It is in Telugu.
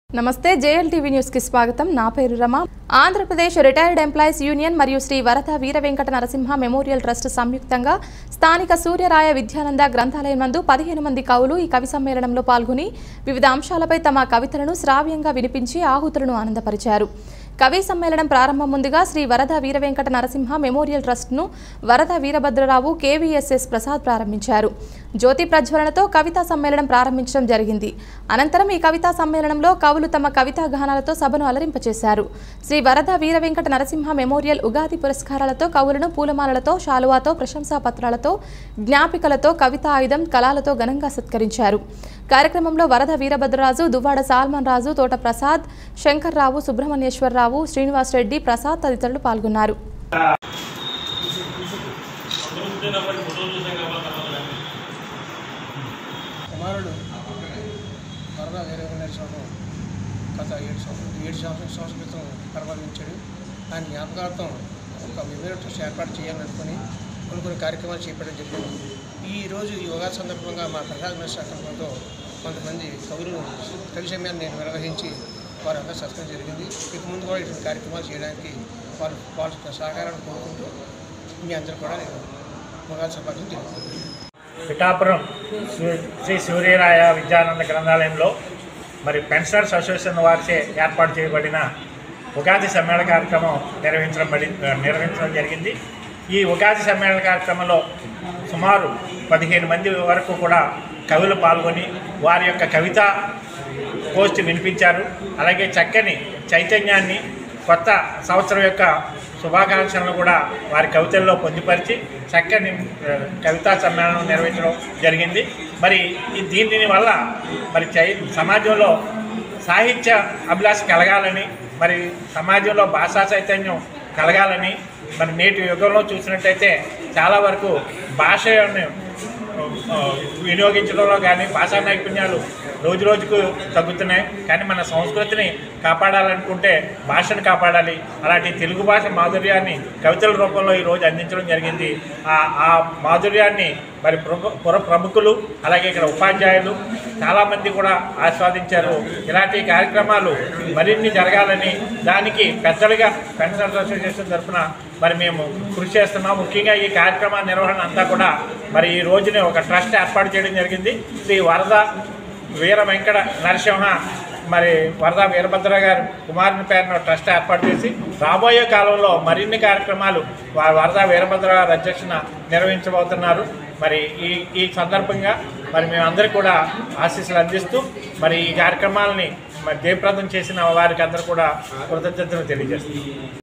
నమస్తే జేఎల్టీవీ న్యూస్ కి స్వాగతం నా పేరు Rama Andhra Pradesh retired employees union మరియు శ్రీ వరద వీర వెంకట నరసింహ మెమోరియల్ ట్రస్ట్ సంయుక్తంగా స్థానిక సూర్యరాయ విద్యానంద గ్రంథాలయం నందు పదిహేను మంది కవులు ఈ కవి సమ్మేళనంలో పాల్గొని వివిధ అంశాలపై తమ కవితలను శ్రావ్యంగా వినిపించి ఆహుతులను ఆనందపరిచారు కవి సమ్మేళనం ప్రారంభం ముందుగా శ్రీ వరద వీర వెంకట నరసింహ మెమోరియల్ ట్రస్ట్ను వరద వీరభద్రరావు కేవీఎస్ఎస్ ప్రసాద్ ప్రారంభించారు జ్యోతి ప్రజ్వలనతో కవితా సమ్మేళనం ప్రారంభించడం జరిగింది అనంతరం ఈ కవితా సమ్మేళనంలో కవులు తమ కవితా గానాలతో సభను అలరింపచేశారు శ్రీ వరద వీర వెంకట నరసింహ మెమోరియల్ ఉగాది పురస్కారాలతో కవులను పూలమాలలతో శాలువాతో ప్రశంసా పత్రాలతో జ్ఞాపికలతో కవితా ఆయుధం కళాలతో ఘనంగా సత్కరించారు కార్యక్రమంలో వరద వీరభద్రరాజు దువ్వాడ సాల్మన్ రాజు తోట ప్రసాద్ శంకర్రావు సుబ్రహ్మణ్యేశ్వరరావు శ్రీనివాస్ రెడ్డి ప్రసాద్ తదితరులు పాల్గొన్నారు కుమారుడు వరద వేరే స్వామి గత ఏడు సంవత్సరం ఏడు సంవత్సరం సంవత్సరం క్రితం పరిపాలించాడు ఆయన జ్ఞాపకార్థం ఒక విభిన్న ట్రస్ట్ ఏర్పాటు చేయాలనుకుని కొన్ని కొన్ని కార్యక్రమాలు చేపట్టడం జరిగింది ఈ రోజు ఈ యోగా సందర్భంగా మా ప్రసాద్ మిశ్రాకంతో కొంతమంది కవులను కలిసి మీద నేను నిర్వహించి వారంతా సత్కరించడం జరిగింది ఇక ముందు కూడా ఇటువంటి కార్యక్రమాలు చేయడానికి వారు వాళ్ళ సహకారాన్ని కోరుకుంటూ మీ అందరూ కూడా నేను యోగా సంపాదన తెలుపుతున్నాను పిఠాపురం శ్రీ- శ్రీ సూర్యరాయ విద్యానంద గ్రంథాలయంలో మరి పెన్షనర్స్ అసోసియేషన్ వారిచే ఏర్పాటు చేయబడిన ఉగాది సమ్మేళన కార్యక్రమం నిర్వహించడం బడి నిర్వహించడం జరిగింది ఈ ఉగాది సమ్మేళన కార్యక్రమంలో సుమారు పదిహేను మంది వరకు కూడా కవులు పాల్గొని వారి యొక్క కవిత పోస్ట్ వినిపించారు అలాగే చక్కని చైతన్యాన్ని కొత్త సంవత్సరం యొక్క శుభాకాంక్షలను కూడా వారి కవితల్లో పొందుపరిచి చక్కని ఆ, కవితా సమ్మేళనం నిర్వహించడం జరిగింది మరి ఈ దీని వల్ల మరి చై సమాజంలో సాహిత్య అభిలాష కలగాలని మరి సమాజంలో భాషా చైతన్యం కలగాలని మరి నేటి యుగంలో చూసినట్టయితే చాలా వరకు భాషను ఆ, వినియోగించడంలో కానీ భాషా నైపుణ్యాలు రోజు రోజుకు తగ్గుతున్నాయి కానీ మన సంస్కృతిని కాపాడాలనుకుంటే భాషను కాపాడాలి అలాంటి తెలుగు భాష మాధుర్యాన్ని కవితల రూపంలో ఈరోజు అందించడం జరిగింది ఆ ఆ మాధుర్యాన్ని మరి ప్రము- పుర ప్రముఖులు అలాగే ఇక్కడ ఉపాధ్యాయులు చాలామంది కూడా ఆస్వాదించారు ఇలాంటి కార్యక్రమాలు మరిన్ని జరగాలని దానికి పెద్దలుగా పెన్షనర్స్ అసోసియేషన్ తరఫున మరి మేము కృషి చేస్తున్నాం ముఖ్యంగా ఈ కార్యక్రమ నిర్వహణ అంతా కూడా మరి ఈ రోజునే ఒక ట్రస్ట్ ఏర్పాటు చేయడం జరిగింది శ్రీ వరద వీర వెంకట నరసింహ మరి వరద వీరభద్ర గారు కుమారుని పేరున ట్రస్ట్ ఏర్పాటు చేసి రాబోయే కాలంలో మరిన్ని కార్యక్రమాలు వా- వరద వీరభద్ర గారు అధ్యక్షన నిర్వహించబోతున్నారు మరి ఈ ఈ సందర్భంగా మరి మేమందరికీ కూడా ఆశీస్సులు అందిస్తూ మరి ఈ కార్యక్రమాలని మరి జయప్రదం చేసిన వారికి అందరూ కూడా కృతజ్ఞతలు తెలియజేస్తున్నాం